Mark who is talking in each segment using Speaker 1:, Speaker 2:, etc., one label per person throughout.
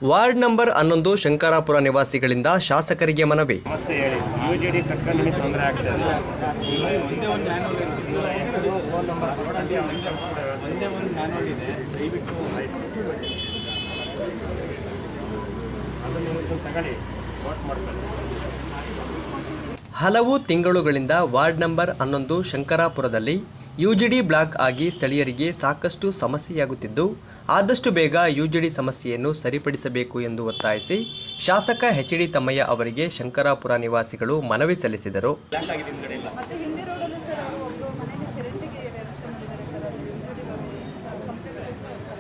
Speaker 1: Ward number ಹನ್ನೊಂದು ಶಂಕರಾಪುರ ನಿವಾಸಿಗಳಿಂದ ಶಾಸಕರಿಗೆ ಮನವಿ
Speaker 2: ಸಮಸ್ಯೆ ಹೇಳಿ ಯು ಜಿ ಡಿ ಕಟ್ಕೊಂಡು ನಿಮಗೆ ತೊಂದರೆ ಆಗ್ತದೆ
Speaker 3: ಒಂದೇ ಒಂದು ಮ್ಯಾನುವಲ್ ಇರುತ್ತೆ
Speaker 2: ಫೋನ್ ನಂಬರ್ ಕೊಡಂడి ಅವ್ರಿಗೆ ಕಳ್ಸ್ಕೊಡಿ.
Speaker 3: ಒಂದೇ ಒಂದು ಮ್ಯಾನುವಲ್ ಇದೆ ದಯವಿಟ್ಟು
Speaker 2: ಅದನ್ನ ನೀವು ತಗೊಳ್ಳಿ ನೋಟ್ ಮಾಡ್ಕೊಳ್ಳಿ
Speaker 1: ಹಲವು ತಿಂಗಳುಗಳಿಂದ ವಾರ್ಡ್ ನಂಬರ್ ಹನ್ನೊಂದು ಶಂಕರಾಪುರದಲ್ಲಿ ಯುಜಿಡಿ ಬ್ಲಾಕ್ ಆಗಿ ಸ್ಥಳೀಯರಿಗೆ ಸಾಕಷ್ಟು ಸಮಸ್ಯೆಯಾಗುತ್ತಿದ್ದು ಆದಷ್ಟು ಬೇಗ ಯುಜಿಡಿ ಸಮಸ್ಯೆಯನ್ನು ಸರಿಪಡಿಸಬೇಕು ಎಂದು ಒತ್ತಾಯಿಸಿ ಶಾಸಕ ಎಚ್ ಡಿ ತಮ್ಮಯ್ಯ ಅವರಿಗೆ ಶಂಕರಾಪುರ ನಿವಾಸಿಗಳು ಮನವಿ ಸಲ್ಲಿಸಿದರು
Speaker 4: ಮತ್ತೆ ಹಿಂದೆ ರೋಡಲ್ಲೂ ಸರ್ ಅವರು ಒಬ್ಬರು ಮನೇಲಿ ಚರಂಡಿಗೆ ವ್ಯವಸ್ಥೆ ಮಾಡಿದ್ದಾರೆ ಸರ್ ಅಲ್ಲಿ ಕಂಪ್ಲೇಂಟ್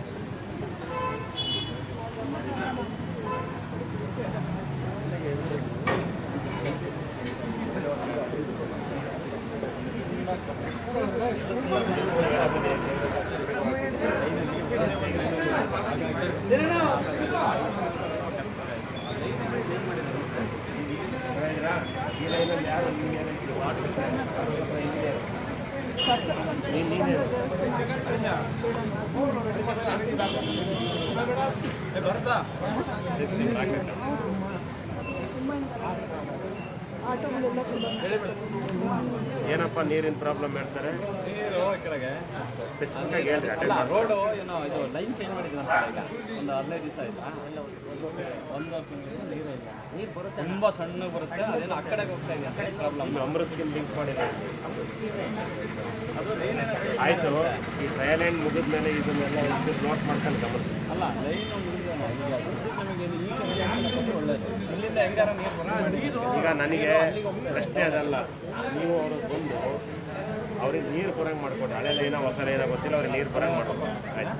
Speaker 4: ಆಟೋಗಳೆಲ್ಲ ತುಂಬ
Speaker 2: ಏನಪ್ಪ ನೀರಿನ ಪ್ರಾಬ್ಲಮ್ ಹೇಳ್ತಾರೆ
Speaker 3: ನೀರು ಕೆಳಗೆ
Speaker 2: ಸ್ಪೆಸಿಫಿಕ್ ಆಗಿ ಹೇಳ್ರಿ ಅಟೆಂಡ್
Speaker 3: ಅಲ್ಲ ರೋಡು ಏನೋ ಇದು ಲೈನ್ ಚೇಂಜ್ ಮಾಡಿದ್ದಾರೆ ಈಗ ಒಂದು ಹದಿನೈದು ದಿವಸ ಆಯ್ತಾ ಒಂದು ತಿಂಗಳು ನೀರು ಇಲ್ಲ ನೀರು ಬರುತ್ತೆ ತುಂಬ ಸಣ್ಣ ಬರುತ್ತೆ ಅದೇನೋ ಆ ಕಡೆಗೆ ಹೋಗ್ತಾ ಇದೆ ಆ ಕಡೆ ಪ್ರಾಬ್ಲಮ್
Speaker 2: ನಿಮ್ಮ ಅಮೃತಕ್ಕೆ ಲಿಂಕ್ ಮಾಡಿದ್ರೆ
Speaker 3: ಅದು ಏನೇನೋ
Speaker 2: ಆಯಿತು ಈ ಟ್ರಯಲ್ ಲೈನ್ ಮುಗಿದ ಮೇಲೆ ಇದನ್ನೆಲ್ಲ ಇದು ನೋಟ್ ಮಾಡ್ಕೊಂಡು ಗಮನಿಸಿ
Speaker 3: ಅಲ್ಲ ಲೈನ್ ಮುಗಿದೇನೆ ಈಗ ಅದು ನಮಗೆ ಈ ಕಡೆ ಕೊಟ್ಟರೆ ಒಳ್ಳೇದು ಇಲ್ಲಿಂದ ಹೆಂಗಾರ ನೀರು ಬರೋದು
Speaker 2: ಈಗ ನನಗೆ ಪ್ರಶ್ನೆ ಅದಲ್ಲ ನೀವು ಅವರು ಬಂದು ಅವ್ರಿಗೆ ನೀರು ಬರಂಗೆ ಮಾಡ್ಕೊಡಿ ಹಳೆ ಲೈನ ಹೊಸ ಲೈನ ಗೊತ್ತಿಲ್ಲ ಅವ್ರಿಗೆ ನೀರು ಬರಂಗೆ ಮಾಡ್ಕೊಡಿ ಆಯ್ತು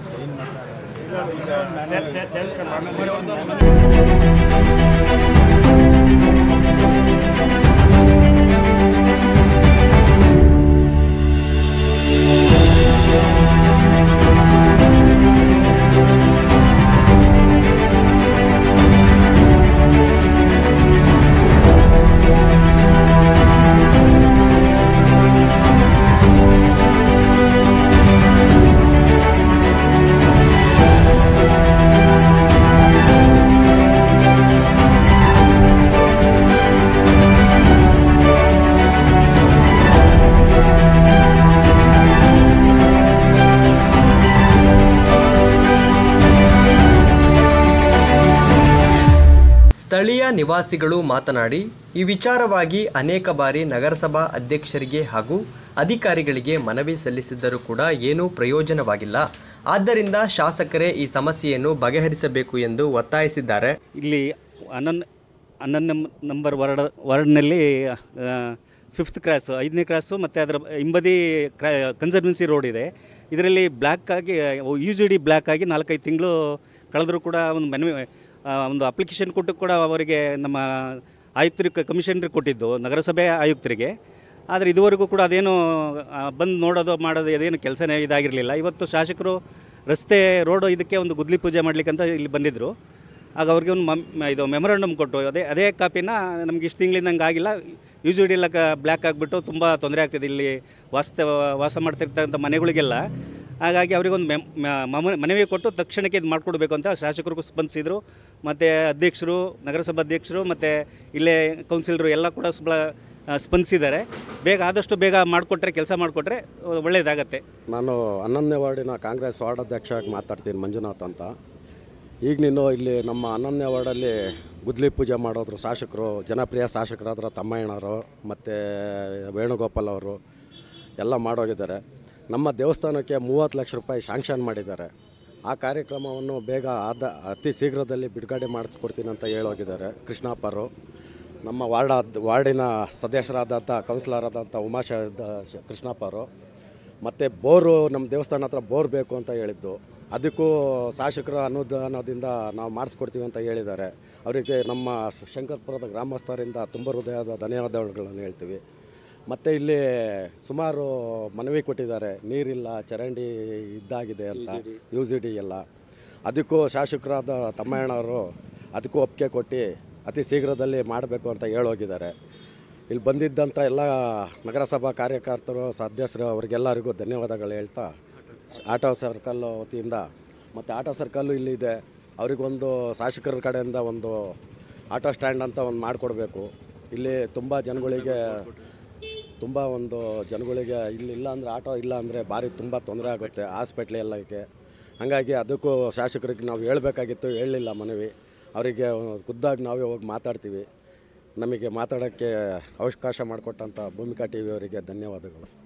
Speaker 2: ಸೇರ್ ಸೇರ್ ಸೇರ್ಸ್ಕೊಂಡು ಮಾಡಿಸ್ಬಿಡಿ
Speaker 1: ಸ್ಥಳೀಯ ನಿವಾಸಿಗಳು ಮಾತನಾಡಿ ಈ ವಿಚಾರವಾಗಿ ಅನೇಕ ಬಾರಿ ನಗರಸಭಾ ಅಧ್ಯಕ್ಷರಿಗೆ ಹಾಗೂ ಅಧಿಕಾರಿಗಳಿಗೆ ಮನವಿ ಸಲ್ಲಿಸಿದ್ದರೂ ಕೂಡ ಏನೂ ಪ್ರಯೋಜನವಾಗಿಲ್ಲ ಆದ್ದರಿಂದ ಶಾಸಕರೇ ಈ ಸಮಸ್ಯೆಯನ್ನು ಬಗೆಹರಿಸಬೇಕು ಎಂದು ಒತ್ತಾಯಿಸಿದ್ದಾರೆ
Speaker 5: ಇಲ್ಲಿ ಹನ್ನೊಂದು ಹನ್ನೊಂದು ನಂ ನಂಬರ್ ವಾರ್ಡ್ ವಾರ್ಡ್ನಲ್ಲಿ ಫಿಫ್ತ್ ಕ್ರಾಸ್ ಐದನೇ ಕ್ರಾಸು ಮತ್ತು ಅದರ ಹಿಂಬದಿ ಕ್ರಾ ಕನ್ಸರ್ವೆನ್ಸಿ ರೋಡ್ ಇದೆ ಇದರಲ್ಲಿ ಬ್ಲ್ಯಾಕ್ ಆಗಿ ಯು ಜಿ ಡಿ ಬ್ಲ್ಯಾಕ್ ಆಗಿ ನಾಲ್ಕೈದು ತಿಂಗಳು ಕಳೆದರೂ ಕೂಡ ಒಂದು ಮನವಿ ಆ, ಒಂದು ಅಪ್ಲಿಕೇಶನ್ ಕೊಟ್ಟು ಕೂಡ ಅವರಿಗೆ ನಮ್ಮ ಆಯುಕ್ತರಿಗೆ ಕಮಿಷನರಿಗೆ ಕೊಟ್ಟಿದ್ದು ನಗರಸಭೆ ಆಯುಕ್ತರಿಗೆ ಆದರೆ ಇದುವರೆಗೂ ಕೂಡ ಅದೇನು ಆ, ಬಂದು ನೋಡೋದು ಮಾಡೋದು ಅದೇನು ಕೆಲಸನೇ ಇದಾಗಿರಲಿಲ್ಲ ಇವತ್ತು ಶಾಸಕರು ರಸ್ತೆ ರೋಡು ಇದಕ್ಕೆ ಒಂದು ಗುದ್ಲಿ ಪೂಜೆ ಮಾಡ್ಲಿಕ್ಕಂತ ಇಲ್ಲಿ ಬಂದಿದ್ದರು ಆಗ ಅವ್ರಿಗೆ ಒಂದು ಮಮ್ ಇದು ಮೆಮೊರಂಡಮ್ ಕೊಟ್ಟು ಅದೇ ಅದೇ ಕಾಪಿನ ನಮ್ಗೆ ಇಷ್ಟು ತಿಂಗಳಿಂದ ಹಂಗೆ ಆಗಿಲ್ಲ ಯೂಶುವಲಿ ಎಲ್ಲ ಬ್ಲ್ಯಾಕ್ ಆಗಿಬಿಟ್ಟು ತುಂಬ ತೊಂದರೆ ಆಗ್ತಿದೆ ಇಲ್ಲಿ ವಾಸ್ತ ವಾಸ ಮಾಡ್ತಿರ್ತಕ್ಕಂಥ ಮನೆಗಳಿಗೆಲ್ಲ ಹಾಗಾಗಿ ಅವರಿಗೊಂದು ಮೆಮ್ ಮ- ಮಮ- ಮನವಿ ಕೊಟ್ಟು ತಕ್ಷಣಕ್ಕೆ ಇದು ಮಾಡಿಕೊಡ್ಬೇಕು ಅಂತ ಶಾಸಕರಿಗೂ ಸ್ಪಂದಿಸಿದರು ಮತ್ತು ಅಧ್ಯಕ್ಷರು ನಗರಸಭಾ ಅಧ್ಯಕ್ಷರು ಮತ್ತು ಇಲ್ಲೇ ಕೌನ್ಸಿಲರು ಎಲ್ಲ ಕೂಡ ಸ್ಪ ಸ್ಪಂದಿಸಿದ್ದಾರೆ ಬೇಗ ಆದಷ್ಟು ಬೇಗ ಮಾಡಿಕೊಟ್ರೆ ಕೆಲಸ ಮಾಡಿಕೊಟ್ರೆ ಒಳ್ಳೆಯದಾಗತ್ತೆ
Speaker 6: ನಾನು ಹನ್ನೊಂದನೇ ವಾರ್ಡಿನ ಕಾಂಗ್ರೆಸ್ ವಾರ್ಡ್ ಅಧ್ಯಕ್ಷ ಆಗಿ ಮಾತಾಡ್ತೀನಿ ಮಂಜುನಾಥ್ ಅಂತ ಈಗ ನೀನು ಇಲ್ಲಿ ನಮ್ಮ ಹನ್ನೊಂದನೇ ವಾರ್ಡಲ್ಲಿ ಗುದ್ಲಿ ಪೂಜೆ ಮಾಡೋದ್ರು ಶಾಸಕರು ಜನಪ್ರಿಯ ಶಾಸಕರಾದ್ರ ತಮ್ಮಯ್ಯನವರು ಮತ್ತು ವೇಣುಗೋಪಾಲ್ ಅವರು ಎಲ್ಲ ಮಾಡೋಗಿದ್ದಾರೆ ನಮ್ಮ ದೇವಸ್ಥಾನಕ್ಕೆ ಮೂವತ್ತು ಲಕ್ಷ ರೂಪಾಯಿ ಶಾಂಕ್ಷನ್ ಮಾಡಿದ್ದಾರೆ ಆ ಕಾರ್ಯಕ್ರಮವನ್ನು ಬೇಗ ಆದ ಅತಿ ಶೀಘ್ರದಲ್ಲಿ ಬಿಡುಗಡೆ ಮಾಡಿಸ್ಕೊಡ್ತೀನಿ ಅಂತ ಹೇಳೋಗಿದ್ದಾರೆ ಕೃಷ್ಣಪ್ಪರು ನಮ್ಮ ವಾರ್ಡ್ ವಾರ್ಡಿನ ಸದಸ್ಯರಾದಂಥ ಕೌನ್ಸಿಲರ್ ಆದಂಥ ಉಮಾಶ ಕೃಷ್ಣಪ್ಪರು ಮತ್ತು ಬೋರು ನಮ್ಮ ದೇವಸ್ಥಾನ ಹತ್ರ ಬೋರ್ ಬೇಕು ಅಂತ ಹೇಳಿದ್ದು ಅದಕ್ಕೂ ಶಾಸಕರ ಅನುದಾನದಿಂದ ನಾವು ಮಾಡಿಸ್ಕೊಡ್ತೀವಿ ಅಂತ ಹೇಳಿದ್ದಾರೆ ಅವರಿಗೆ ನಮ್ಮ ಶಂಕರ್ಪುರದ ಗ್ರಾಮಸ್ಥರಿಂದ ತುಂಬ ಹೃದಯದ ಧನ್ಯವಾದಗಳನ್ನು ಹೇಳ್ತೀವಿ ಮತ್ತು ಇಲ್ಲಿ ಸುಮಾರು ಮನವಿ ಕೊಟ್ಟಿದ್ದಾರೆ ನೀರಿಲ್ಲ ಚರಂಡಿ ಇದ್ದಾಗಿದೆ ಅಂತ ಯು ಜಿ ಡಿ ಎಲ್ಲ ಅದಕ್ಕೂ ಶಾಸಕರಾದ ತಮ್ಮಯ್ಯನವರು ಅದಕ್ಕೂ ಒಪ್ಪಿಗೆ ಕೊಟ್ಟು ಅತಿ ಶೀಘ್ರದಲ್ಲಿ ಮಾಡಬೇಕು ಅಂತ ಹೇಳೋಗಿದ್ದಾರೆ ಇಲ್ಲಿ ಬಂದಿದ್ದಂಥ ಎಲ್ಲ ನಗರಸಭಾ ಕಾರ್ಯಕರ್ತರು ಸದಸ್ಯರು ಅವರಿಗೆಲ್ಲರಿಗೂ ಧನ್ಯವಾದಗಳು ಹೇಳ್ತಾ ಆಟೋ ಸರ್ಕಲ್ ವತಿಯಿಂದ ಮತ್ತು ಆಟೋ ಸರ್ಕಲ್ಲು ಇಲ್ಲಿದೆ ಅವರಿಗೊಂದು ಶಾಸಕರ ಕಡೆಯಿಂದ ಒಂದು ಆಟೋ ಸ್ಟ್ಯಾಂಡ್ ಅಂತ ಒಂದು ಮಾಡಿಕೊಡ್ಬೇಕು ಇಲ್ಲಿ ತುಂಬ ಜನಗಳಿಗೆ ತುಂಬ ಒಂದು ಜನಗಳಿಗೆ ಇಲ್ಲಿ ಇಲ್ಲ ಅಂದರೆ ಆಟೋ ಇಲ್ಲ ಅಂದರೆ ಭಾರಿ ತುಂಬ ತೊಂದರೆ ಆಗುತ್ತೆ ಹಾಸ್ಪಿಟ್ಲ್ ಎಲ್ಲಕ್ಕೆ ಹಾಗಾಗಿ ಅದಕ್ಕೂ ಶಾಸಕರಿಗೆ ನಾವು ಹೇಳಬೇಕಾಗಿತ್ತು ಹೇಳಲಿಲ್ಲ ಮನವಿ ಅವರಿಗೆ ಖುದ್ದಾಗಿ ನಾವೇ ಹೋಗಿ ಮಾತಾಡ್ತೀವಿ ನಮಗೆ ಮಾತಾಡೋಕ್ಕೆ ಅವಕಾಶ ಮಾಡಿಕೊಟ್ಟಂಥ ಭೂಮಿಕಾ ಟಿ ವಿಯವರಿಗೆ ಧನ್ಯವಾದಗಳು